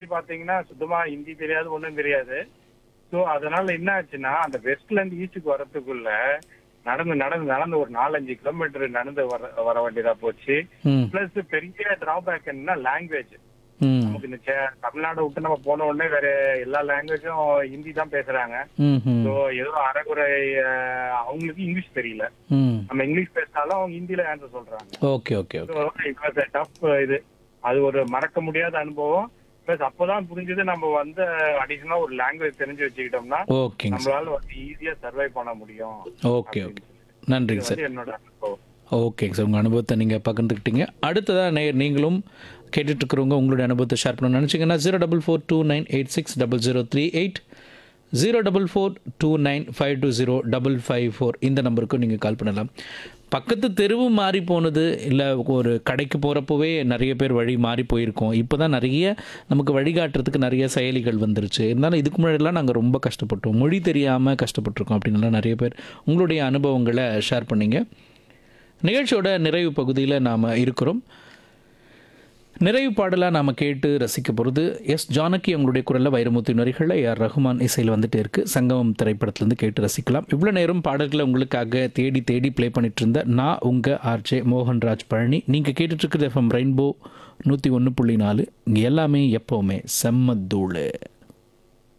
பாத்தீங்கன்னா சுத்தமா ஹிந்தி தெரியாது ஒண்ணும் தெரியாது சோ அதனால என்ன ஆச்சுன்னா அந்த வெஸ்ட்ல இருந்து ஈஸ்டுக்கு வரதுக்குள்ள நடந்து நடந்து நடந்து ஒரு நாலஞ்சு கிலோமீட்டர் நடந்து வர வர வேண்டியதா போச்சு ம் பிளஸ் பெரிய டிராபேக் என்னன்னா லாங்குவேஜ் ம் நமக்கு இந்த சே- தமிழ்நாடு விட்டு நம்ம போன உடனே வேற எல்லா லாங்குவேஜும் ஹிந்தி தான் பேசுறாங்க ம் ம் சோ ஏதோ அரைகுறை அஹ், அவங்களுக்கு இங்கிலீஷ் தெரியல ம் நம்ம இங்கிலீஷ் பேசினாலும் அவங்க ஹிந்தில ஆன்சர் சொல்றாங்க ஓகே ஓகே ஓகே டஃப் இது அது ஒரு மறக்க முடியாத அனுபவம் பிளஸ் அப்பதான் புரிஞ்சது நம்ம வந்து அடிஷனலா ஒரு லாங்குவேஜ் தெரிஞ்சு வச்சுக்கிட்டோம்னா ஓகேங்க சார் நம்மளால வந்து ஈஸியா சர்வை பண்ண முடியும் ஓகே ஓகே நன்றிங்க இது சார் வந்து என்னோட அனுபவம் ஓகேங்க சார் உங்கள் அனுபவத்தை நீங்கள் பகிர்ந்துக்கிட்டீங்க அடுத்ததாக நே நீங்களும் கேட்டுட்ருக்கிறவங்க உங்களுடைய அனுபவத்தை ஷேர் பண்ணணும்னு நினச்சிங்கன்னா zero double four two nine eight six double zero three eight zero double four two nine five two zero double five four இந்த நம்பருக்கும் நீங்கள் கால் பண்ணலாம் பக்கத்து தெருவு மாறி போனது இல்லை ஒரு கடைக்கு போகிறப்போவே நிறைய பேர் வழி மாறி போயிருக்கோம் இப்போ தான் நிறைய நமக்கு வழிகாட்டுறதுக்கு நிறைய செயலிகள் வந்துருச்சு இருந்தாலும் இதுக்கு முன்னாடிலாம் நாங்கள் ரொம்ப கஷ்டப்பட்டோம் மொழி தெரியாமல் கஷ்டப்பட்டிருக்கோம் அப்படின்லாம் நிறைய பேர் உங்களுடைய அனுபவங்களை ஷேர் பண்ணீங்க நிகழ்ச்சியோட நிறைவு பகுதியில் நாம் இருக்கிறோம் நிறைவு பாடலாக நாம் கேட்டு ரசிக்க போகிறது எஸ் ஜானகி அவங்களுடைய குரலில் வைரமுத்து நரிகளில் ஏஆர் ரஹ்மான் இசையில் வந்துட்டே இருக்கு சங்கமம் திரைப்படத்துலேருந்து கேட்டு ரசிக்கலாம் இவ்வளோ நேரம் பாடல்களை உங்களுக்காக தேடி தேடி ப்ளே பண்ணிட்டு இருந்த நான் உங்கள் ஆர்ஜே மோகன்ராஜ் பழனி நீங்கள் கேட்டுட்ருக்குது எஃப்எம் ரெயின்போ நூற்றி ஒன்று புள்ளி நாலு இங்கே எல்லாமே எப்போவுமே செம்ம தூளு